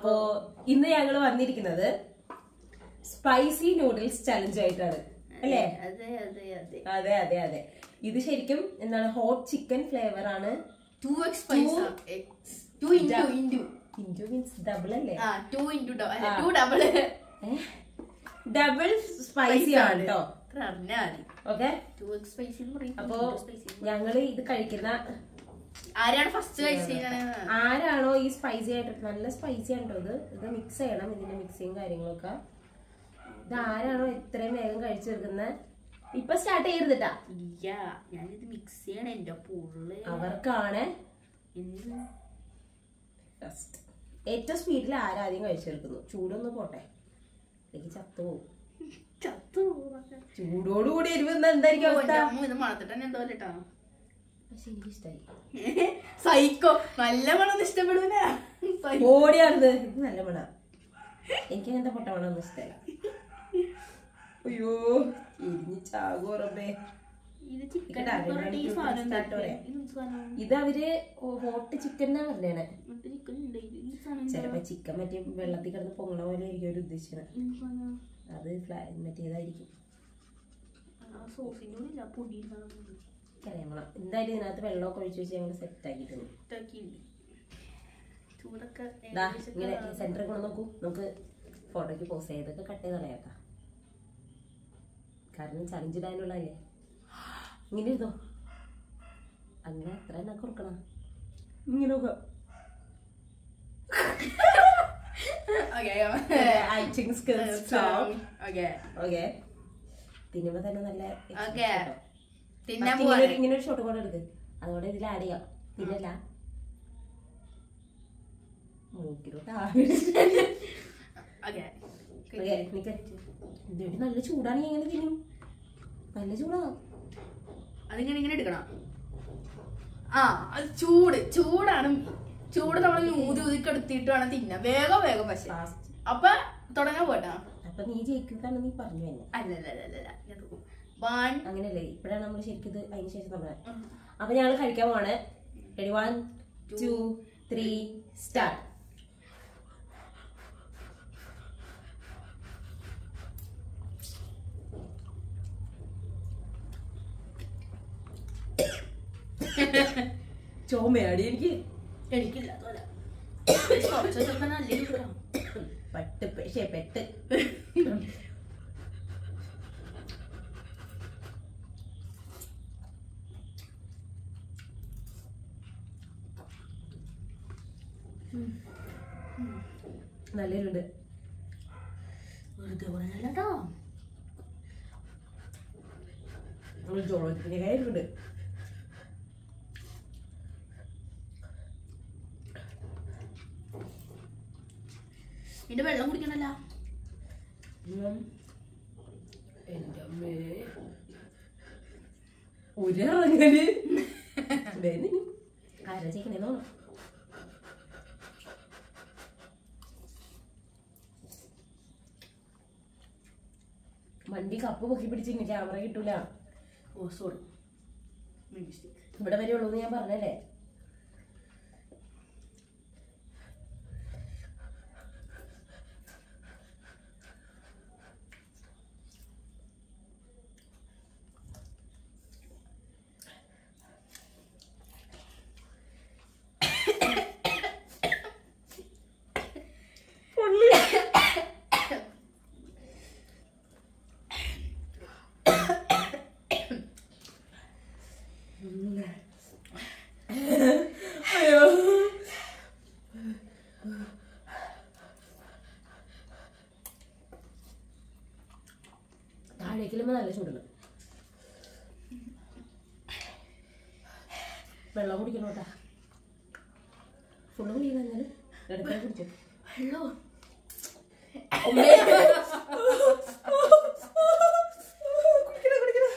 അപ്പോ ഇന്ന് ഞങ്ങൾ വന്നിരിക്കുന്നത് സ്പൈസി നൂഡിൽസ് ചലഞ്ച് ആയിട്ടാണ് അല്ലേ അതെ അതെ അതെ അതെ അതെ അതെ ഇത് ശരിക്കും എന്താണ് ഹോട്ട് ചിക്കൻ ഫ്ലേവർ ആണ് ടു എക്സ് പൈസ two into into into means double അല്ലേ ആ two into two double double spicy ആണ് കേട്ടോ പറഞ്ഞാൽ മതി ഓക്കെ ടു എക്സ് സ്പൈസി എന്ന് പറയും അപ്പോ സ്പൈസി ഞങ്ങള് ഇത് കഴിക്കുന്ന ആരാണ് ഫസ്റ്റ് കഴിച്ചത് ആരാണോ ഈ സ്പൈസി ആയിട്ട് നല്ല സ്പൈസി ആണ് കേട്ടോ ഇത് ഇത് മിക്സ് ചെയ്യണം ഇതിന്റെ മിക്സിങ് കാര്യങ്ങളൊക്കെ ഇത് ആരാണോ ഇത്രയും വേഗം കഴിച്ചു തീർക്കുന്നത് ഇപ്പൊ സ്റ്റാർട്ട് ചെയ്യരുതിട്ടാ ഇല്ല ഞാനിത് മിക്സ് ചെയ്യണം എന്റെ പുള്ളി അവർക്കാണ് ഫസ്റ്റ് ഏറ്റവും സ്പീഡിൽ ആരാദ്യം കഴിച്ചു തീർക്കുന്നു ചൂടൊന്ന് പോട്ടെ അല്ലെങ്കിൽ ചത്തുപോകും ചത്തു ചൂടോടുകൂടി എരിവെന്ന് എന്തായിരിക്കും അവസ്ഥ ഇത് മണത്തിട്ട് തന്നെ എന്തോ കേട്ടോ പക്ഷെ എനിക്ക് ഇഷ്ടമായി സൈക്കോ നല്ല മണം ഇഷ്ടപ്പെടൂല ഓടിയാണത് ഇത് നല്ല മണ എനിക്ക് അങ്ങനത്തെ പൊട്ട മണമൊന്നും ഇഷ്ടമല്ല അയ്യോ എരിഞ്ഞ് ചാകോറബേ ഇത് ചിക്കൻ ഇക്കട്ടെ, അതിനാണ് ഈ ഇത് സാധനം start എന്താ? പറയാം. ഇത് എന്ത് സാധനം? ഇത് അവര് ഹോട്ട് ചിക്കൻ എന്നാ പറഞ്ഞേ ഇത് ചിക്കൻ ഉണ്ട്. ഇത് എന്ത് സാധനം എന്താ? ചിലപ്പോ ചിക്കൻ മറ്റേ വെള്ളത്തിൽ കിടന്ന് പൊങ്ങണ പോലെ ആയിരിക്കും അവർ ഉദ്ദേശിച്ചത് എന്ത് സാധനം? അത് ഫ്ലാ- മറ്റേതായിരിക്കും ആ സോസിന്റെ കൂടെ ഇല്ല, പൊടി സാധനം. അറിയാമണം എന്തായാലും ഇതിനകത്ത് വെള്ളമൊക്കെ ഒഴിച്ച് വെച്ച് ഞങ്ങൾ സെറ്റ് ആക്കിയിട്ടുണ്ട് ഇതാക്കിയിട്ടുണ്ട്. ചൂടൊക്കെ ദാ ഏകദേശം ഇങ്ങനെ സെന്ററിൽ കൊണ്ട് നോക്കൂ നമുക്ക് ഫോട്ടോയ്ക്ക് പോസ് ചെയ്തൊക്കെ കട്ട് ചെയ്ത് കളയാക്കാം കാരണം ചലഞ്ച് ഇടാനുള്ളതല്ലേ ഇങ്ങനെ ഇരുന്നോ അങ്ങനെ എത്ര എണ്ണ കൊടുക്കണം ഇങ്ങനെ നോക്കാം Okay, acting skills okay. Okay തിന്നുമ്പോ തന്നെ നല്ല experience Okay. കേട്ടോ. തിന്നാൻ First ഇങ്ങനെ പോവാണ്. ഒരു- ഇങ്ങനെ ഒരു ഷോട്ട് കൂടെ എടുക്ക് അതുകൊണ്ട് ഇതിൽ ആഡ് ചെയ്യാം പിന്നല്ല മൂക്കിലോട്ട് ആവി Okay. ഓക്കേ, നിക്ക്. ഇതൊരു നല്ല ചൂടാണെങ്കിൽ എങ്ങനെ തിന്നും നല്ല ചൂടാ അതിങ്ങനെ ഇങ്ങനെ എടുക്കണം ആ അത് ചൂട് ചൂടാണ് ചൂട് നമ്മൾ ഊതി ഊതിക്കെടുത്തിട്ട് വേണം തിന്നാൻ വേഗം വേഗം പക്ഷെ ഫാസ്റ്റ് അപ്പൊ തുടങ്ങാൻ പോട്ടാ അപ്പൊ നീ ജയിക്കുന്നതാണ് നീ പറഞ്ഞു തന്നെ അല്ലല്ല വൺ അങ്ങനെയല്ലേ ഇപ്പഴാണ് നമ്മൾ ശരിക്കും ഇത് അതിന് ശേഷം നമ്മൾ അപ്പൊ ഞങ്ങൾ കഴിക്കാൻ പോവാണ് ready one two three start ചോമയാടി എനിക്ക് എനിക്കില്ല അതുപോലെ കുറച്ച് ചിലപ്പോ നല്ല ചൂടാ. പട്ട് പക്ഷേ പെട്ട് നല്ലൊരുണ്ട് വെറുതെ പറയല്ലട്ടോ നമ്മൾ ജോളത്തിന് കാര്യമുണ്ട് ഇതിന്റെ വെള്ളം കുടിക്കണല്ല എന്റെ അമ്മേ ഒരിറങ്ങല് ആരാ ചെയ്യണേന്നോ വണ്ടി കപ്പ് പൊക്കി പിടിച്ചിങ്ങനെ ക്യാമറ കിട്ടൂല ഓ സോറി മിസ്റ്റേക്ക് ഇവിടെ വരെ ഉള്ളൂ ഞാൻ പറഞ്ഞല്ലേ അയ്യോ താഴേക്കിലുമ്പോ നല്ല ചൂടുണ്ട് വെള്ളം കുടിക്കണോട്ടാ ഫുള്ള് കുടിക്കണം എന്നാലും ഇടയ്ക്ക് കുടിച്ചോ വെള്ളോ കുടിക്കണം കുടിക്കണം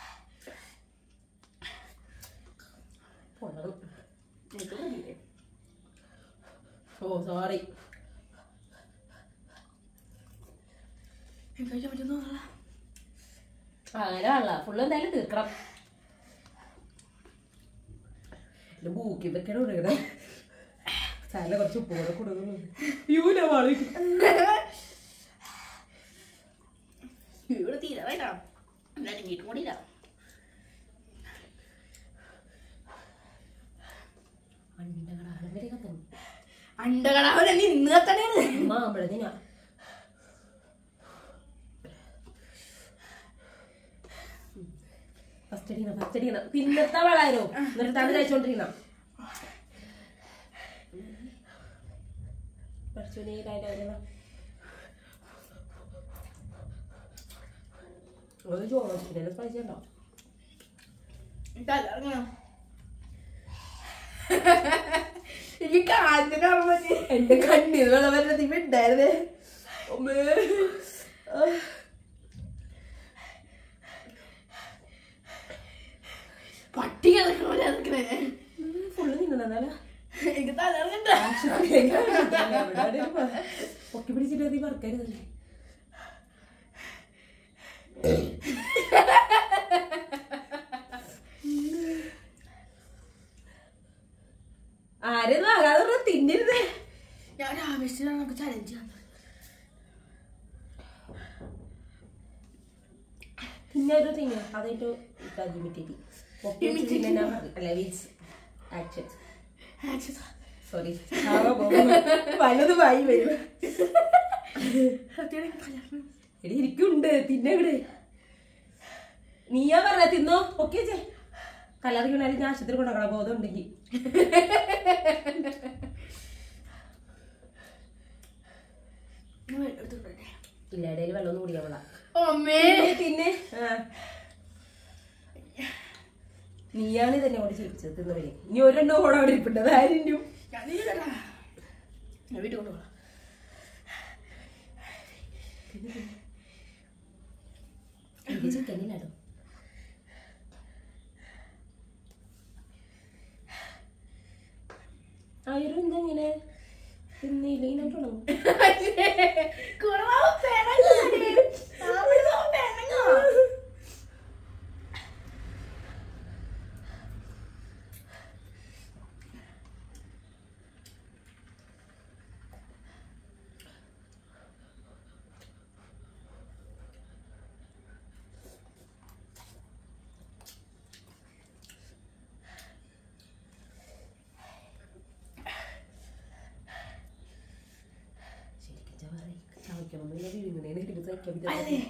പൊള്ളണം എനിക്ക് മതിയില്ലേ? ഓ സോറി എനിക്ക് കഴിക്കാൻ പറ്റുന്ന പറ. അങ്ങനെ അല്ല ഫുള്ള് എന്തായാലും തീർക്കണം ബൂക്കി വെക്കണം കൊടുക്കണം സാറിന് കുറച്ച് ഉപ്പ് കൂടെ കൊടുക്കുന്നു യൂല വാളി ഇവിടെ തീരാറായിട്ടാ അടങ്ങിയിട്ടും കൂടി ഇല്ല അണ്ടകളാണ് വരെ കത്തണം അണ്ടകടാവൻ നിന്ന് കത്തണേന്ന് മാമ്പഴത്തിനാ ഫസ്റ്റ് അടിക്കണം ഫസ്റ്റ് അടിക്കണം പിന്നത്തെ വളാരോ എന്നിട്ട് തണു കഴിച്ചോണ്ടിരിക്കണം പഠിച്ചോനെ കാര്യമായിരുന്നു ഒരു ചോദിച്ചില്ല സ്പൈസി ഉണ്ടോ തലറങ്ങണം എനിക്ക് കാഞ്ഞ കാണാൻ പറ്റി എന്റെ കണ്ണീർ വെള്ളം വരുന്നത് ഇവ ഉണ്ടായിരുന്നേ അമ്മേ ആ. പട്ടി കിടക്കണ പോലെ കിടക്കണേ ഫുള്ള് തിന്നണതല്ല എനിക്ക് തലറങ്ങണ്ട പൊക്കി പിടിച്ചിട്ട് നീ വർക്കരുതല്ലേ ആരും ആകാതെ തിന്നരുത് ഞാൻ ആവശ്യത്തിലാണ് നമുക്ക് ചലഞ്ച് ചെയ്യാൻ തിന്നൊരു തിന്നു അതായിട്ട് ഇമിറ്റേറ്റ് പൊക്കി പിടിച്ച് തിന്നാൻ അല്ല വീസ് ആക്ഷൻ സോറി വലത് വായി വരും എടി ഇരിക്കുണ്ട് തിന്നവിടെ നീയാ പറഞ്ഞ തിന്നോ ഓക്കെ ചേ കല്ലറി വീണാലും ഞാൻ ആശുപത്രി കൊണ്ടുപോകണം ബോധം ഉണ്ടെങ്കിൽ ഇല്ല ഇടയിൽ വെള്ളം ഒന്നും കുടിക്കാൻ പാടാ അമ്മേ തിന്നെ ആ. നീയാണ് തന്നെ കൊണ്ട് ചിരിച്ചത് തിന്നവരെ ഇനി ഒരെണ്ണം കൂടെ അവിടെ ഇരിപ്പുണ്ട് അത് ആരും ഞാൻ നീലടാ. ഞാൻ വീട്ടിൽ കൊണ്ടുപോകാം എനിക്ക് ചിക്കനില്ലാട്ടോ ആയിരം എന്താ ഇങ്ങനെ തിന്നില്ലെങ്കിൽ തുടങ്ങും കുറവാ പെണങ്ങാടി. അവിടുന്ന് പെണങ്ങാ. ശരിക്കും ചവറി ചവയ്ക്കണം എന്ന് ഞാൻ വിഴുങ്ങണേന് എനിക്ക് സഹിക്കാൻ അതെ. പറ്റില്ല.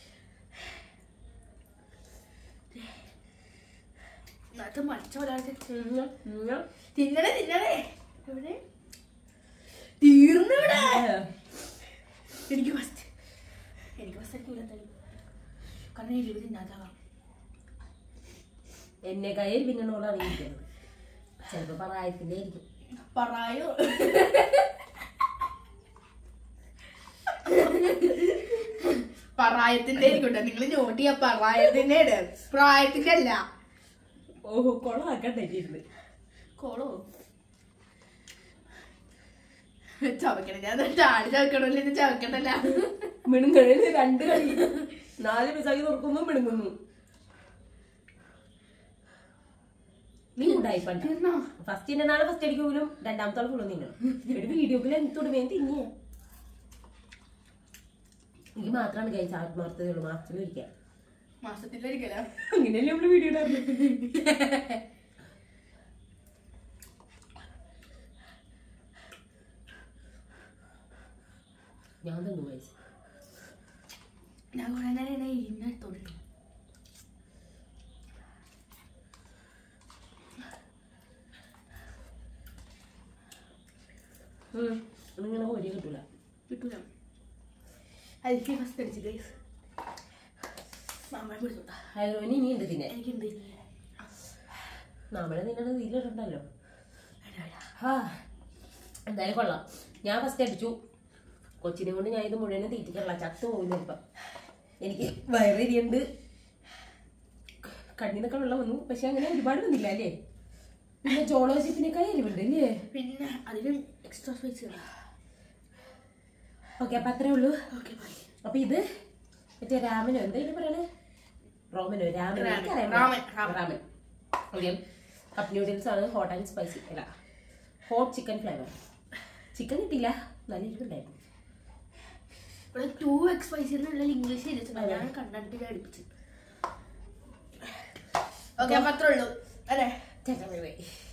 ഇന്നത്തെ മരിച്ച ഒരാൾക്ക് ഉം, ഉം. തിന്നണേ തിന്നണേ എവിടെ തീർന്നിവിടെ എനിക്ക് ഫസ്റ്റ് എനിക്ക് ഫസ്റ്റ് ആയിരിക്കും എന്തായാലും കാരണം ഇരുപത് തിന്നാതാവാം എന്നെ കയ്യിൽ പിന്നോളാണ് ഇരിക്കുന്നത് ചിലപ്പോ പ്രായത്തിന്റെ ആയിരിക്കും പറയോ പ്രായത്തിന്റെ ആയിരിക്കട്ടെ നിങ്ങൾ നോട്ട് ചെയ്യാ പ്രായത്തിന്റെ പ്രായത്തിന്റെ അല്ല ഓഹോ കൊളാക്കട്ടെ ഇരുന്ന് കോളോ ചവക്കണം ഞാൻ ചാടി ചവക്കണല്ലോ ഇത് ചവക്കണ്ടല്ല മിണുങ്ങഴന് രണ്ട് കളി നാല് പിസാക്കി തുറക്കുന്നു മിണുങ്ങുന്നു നീ ഉണ്ടായി പണ്ട് തീർന്നോ ഫസ്റ്റിന്റെ നാളെ ഫസ്റ്റ് അടിക്ക് പോലും രണ്ടാമത്തെ ആൾ ഫുള്ളും തിന്നണം ഒരു വീഡിയോക്കിൽ എന്തുകൊണ്ട് വേഗം തിന്നിയ എനിക്ക് മാത്രമാണ് കഴിച്ച ആത്മാർത്ഥതയുള്ളൂ മാസത്തിൽ ഒരിക്കൽ മാസത്തിലൊരിക്കല അങ്ങനെയല്ലേ നമ്മള് വീഡിയോ ഇടാറുള്ളത് ഞാൻ തന്നു കഴിച്ചു ഞാൻ കുറെ നേരം ഇരുന്നെടുത്തോണ്ട് ഇങ്ങനെ ഒരു കിട്ടൂല കിട്ടൂല അതിലേക്ക് ഫസ്റ്റ് അടിച്ചു ഗൈസ് മാമ്പഴം പിടിച്ചോട്ടാ ഹൈറോയിന് ഇനി ഉണ്ട് തിന്നെ എനിക്കുണ്ട് നമ്മളെ നിങ്ങളുടെ ഇതിലിട്ടുണ്ടല്ലോ ആ എന്തായാലും കൊള്ളാം ഞാൻ ഫസ്റ്റ് അടിച്ചു കൊച്ചിനെ കൊണ്ട് ഞാൻ ഇത് മുഴുവനും തീറ്റിക്കല്ല ചത്തു പോകുന്നു ഇപ്പം എനിക്ക് വയറിയുണ്ട് കണ്ണിന്നൊക്കെ വെള്ളം വന്നു പക്ഷെ അങ്ങനെ ഒരുപാട് വന്നില്ല അല്ലേ പിന്നെ ജോളോജിപ്പിനേക്കാൾ എരിവുണ്ട് അല്ലേ പിന്നെ അതിലും എക്സ്ട്രാ സ്പൈസ് ഓക്കെ അപ്പൊ അത്രേ ഉള്ളൂ ഓക്കെ ബൈ അപ്പൊ ഇത് മറ്റേ രാമനോ എന്തായാലും പറയണേ റോമനോ രാമനോ രാമൻ. എനിക്കറിയാൻ രാമൻ, പാടില്ല. Ramen. Ramen okay cup noodles ആണ് ഹോട്ട് ആൻഡ് സ്പൈസി അല്ല ഹോട്ട് ചിക്കൻ ഫ്ലേവർ ചിക്കൻ കിട്ടിയില്ല നല്ല ഇരിപ്പുണ്ടായിരുന്നു ഇവിടെ ടു എക്സ് സ്പൈസി എന്നുള്ള ഇംഗ്ലീഷ് എഴുതിച്ചിട്ടുണ്ട് ഞാൻ കണ്ടിട്ട് ഞാൻ അടുപ്പിച്ചു ഓക്കെ അപ്പൊ അത്രേ ഉള്ളൂ അല്ലേ ചേട്ടാ ബൈ ബൈ